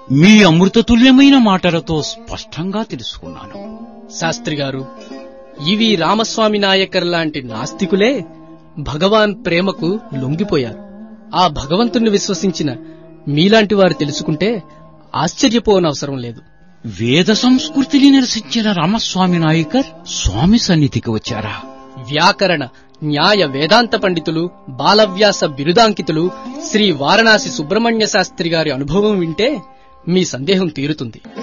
మీ అమృతతుల్యమైన మాటలతో స్పష్టంగా తెలుసుకున్నాను శాస్త్రి గారు ఇవి రామస్వామి నాయకర్ లాంటి నాస్తికులే భగవాన్ ప్రేమకు లొంగిపోయారు ఆ భగవంతుణ్ణి విశ్వసించిన మీలాంటి వారు తెలుసుకుంటే ఆశ్చర్యపోనవసరం లేదు వేద సంస్కృతిని నిరసించిన రామస్వామి నాయకర్ స్వామి సన్నిధికి వచ్చారా వ్యాకరణ న్యాయ వేదాంత పండితులు బాలవ్యాస బిరుదాంకితులు శ్రీ వారణాసి సుబ్రహ్మణ్య శాస్త్రి గారి అనుభవం వింటే మీ సందేహం తీరుతుంది